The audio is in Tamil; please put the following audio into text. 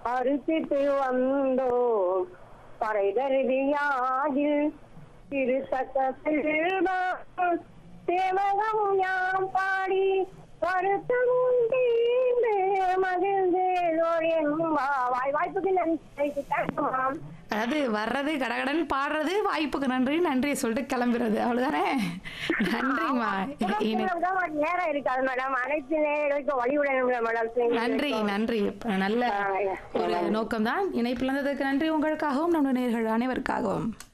அறுத்திட்டு வந்தோம் பறைதருவியாகில் திருத்தக்க செல்வம் சேவகம் யாம் பாடி வருத்தமும் தீர்ந்து மகிழ்ந்து வாய் வாய்ப்புக்கு நன்றி தேங்க்யூ அதாவது வர்றது கடகடன் பாடுறது வாய்ப்புக்கு நன்றி நன்றியை சொல்லிட்டு கிளம்புறது அவ்வளவுதானே நன்றிம்மா இனி- நேரம் இருக்காது மேடம் அனைத்து நேரம் வழிவிடணும் மேடம் நன்றி நன்றி நல்ல ஒரு நோக்கம்தான் இணைப்பில் இருந்ததுக்கு நன்றி உங்களுக்காகவும் நம்ம நேர்கள் அனைவருக்காகவும்